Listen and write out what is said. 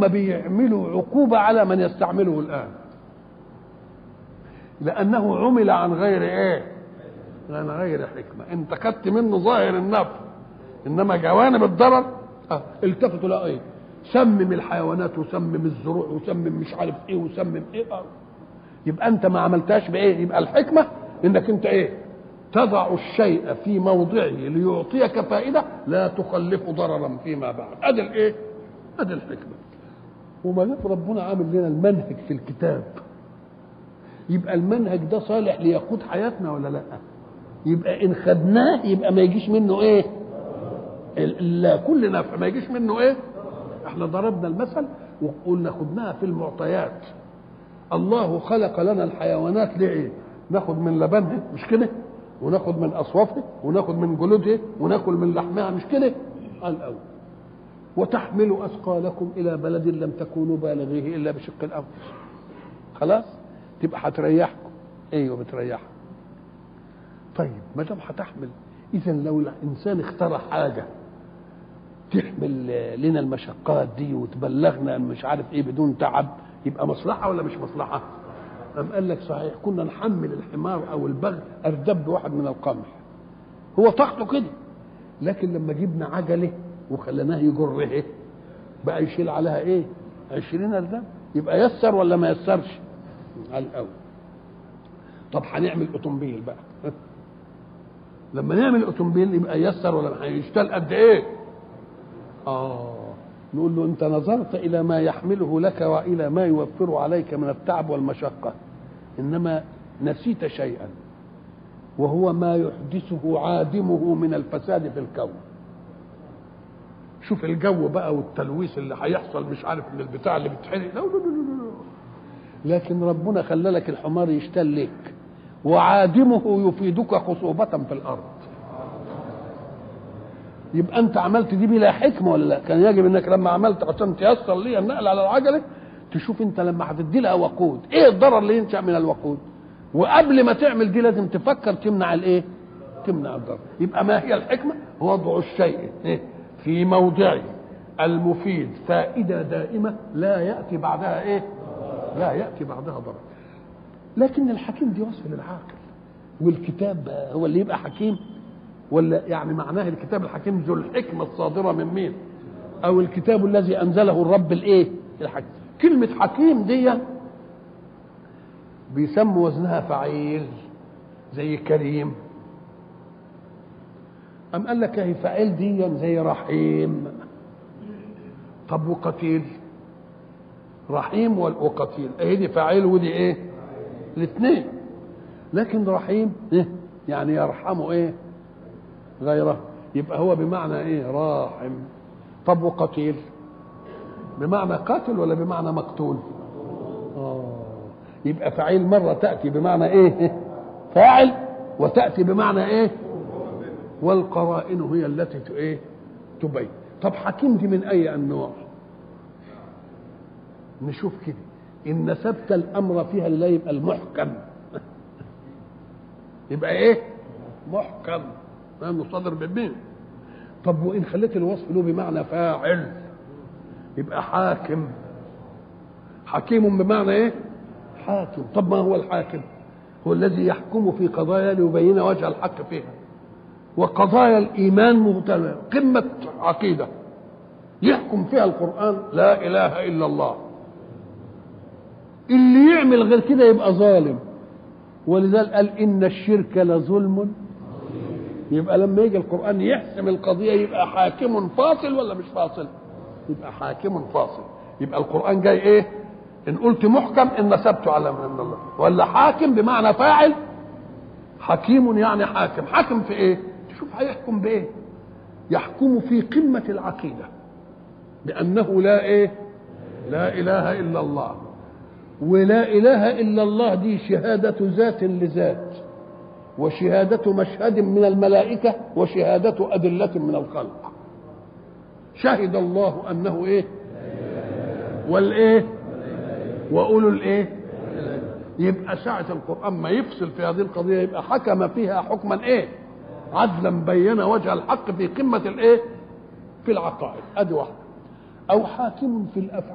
هم بيعملوا عقوبة على من يستعمله الآن لأنه عمل عن غير إيه عن غير حكمة انت خدت منه ظاهر النفع إنما جوانب الضرر آه. التفتوا لا إيه سمم الحيوانات وسمم الزروع وسمم مش عارف ايه وسمم ايه آه. يبقى انت ما عملتهاش بايه يبقى الحكمه انك انت ايه تضع الشيء في موضعه ليعطيك فائده لا تخلف ضررا فيما بعد ادي الايه ادي الحكمه وما دام ربنا عامل لنا المنهج في الكتاب يبقى المنهج ده صالح ليقود حياتنا ولا لا يبقى ان خدناه يبقى ما يجيش منه ايه لا كل نفع ما يجيش منه ايه احنا ضربنا المثل وقلنا خدناها في المعطيات الله خلق لنا الحيوانات ليه ناخد من لبنها مش كده وناخد من اصوافها وناخد من جلودها وناكل من لحمها مش كده على الاول وتحملوا اثقالكم الى بلد لم تكونوا بالغيه الا بشق الانفس خلاص تبقى هتريحكم ايوه بتريحكم طيب ما دام هتحمل اذا لو الانسان اخترع حاجه تحمل لنا المشقات دي وتبلغنا مش عارف ايه بدون تعب يبقى مصلحه ولا مش مصلحه؟ أم قال لك صحيح كنا نحمل الحمار او البغل اردب واحد من القمح هو طاقته كده لكن لما جبنا عجله وخليناه يجر ايه بقى يشيل عليها ايه؟ 20 اردب يبقى يسر ولا ما يسرش؟ على الاول طب هنعمل اوتومبيل بقى لما نعمل اوتومبيل يبقى يسر ولا هيشتغل قد ايه؟ اه نقول له انت نظرت الى ما يحمله لك والى ما يوفر عليك من التعب والمشقه انما نسيت شيئا وهو ما يحدثه عادمه من الفساد في الكون شوف الجو بقى والتلويث اللي هيحصل مش عارف من البتاع اللي بتحرق لا لا لا لا لكن ربنا خلى لك الحمار يشتل لك وعادمه يفيدك خصوبة في الأرض يبقى انت عملت دي بلا حكمه ولا لا كان يجب انك لما عملت عشان تيسر لي النقل على العجله تشوف انت لما هتدي لها وقود ايه الضرر اللي ينشا من الوقود وقبل ما تعمل دي لازم تفكر تمنع الايه تمنع الضرر يبقى ما هي الحكمه وضع الشيء في موضعه المفيد فائده دائمه لا ياتي بعدها ايه لا ياتي بعدها ضرر لكن الحكيم دي وصف للعاقل والكتاب هو اللي يبقى حكيم ولا يعني معناه الكتاب الحكيم ذو الحكمة الصادرة من مين أو الكتاب الذي أنزله الرب الإيه الحكيم كلمة حكيم دي بيسموا وزنها فعيل زي كريم أم قال لك هي فعيل دي زي رحيم طب وقتيل رحيم وقتيل ايه دي فعيل ودي ايه الاثنين لكن رحيم إيه؟ يعني يرحمه ايه غيره يبقى هو بمعنى ايه راحم طب وقتيل بمعنى قاتل ولا بمعنى مقتول اه يبقى فعيل مرة تأتي بمعنى ايه فاعل وتأتي بمعنى ايه والقرائن هي التي ايه تبين طب حكيم دي من اي النوع نشوف كده ان نسبت الامر فيها لله يبقى المحكم يبقى ايه محكم لانه صادر من مين طب وان خليت الوصف له بمعنى فاعل يبقى حاكم حكيم بمعنى ايه حاكم طب ما هو الحاكم هو الذي يحكم في قضايا ليبين وجه الحق فيها وقضايا الايمان مبتلى قمه عقيده يحكم فيها القران لا اله الا الله اللي يعمل غير كده يبقى ظالم ولذلك قال ان الشرك لظلم يبقى لما يجي القرآن يحسم القضية يبقى حاكم فاصل ولا مش فاصل؟ يبقى حاكم فاصل يبقى القرآن جاي إيه؟ إن قلت محكم إن نسبته على من الله ولا حاكم بمعنى فاعل حكيم يعني حاكم حاكم في إيه؟ تشوف هيحكم بإيه؟ يحكم في قمة العقيدة بأنه لا إيه؟ لا إله إلا الله ولا إله إلا الله دي شهادة ذات لذات وشهادة مشهد من الملائكة وشهادة أدلة من الخلق شهد الله أنه إيه والإيه وأولو الإيه يبقى ساعة القرآن ما يفصل في هذه القضية يبقى حكم فيها حكما إيه عدلا بين وجه الحق في قمة الإيه في العقائد أدي واحدة أو حاكم في الأفعال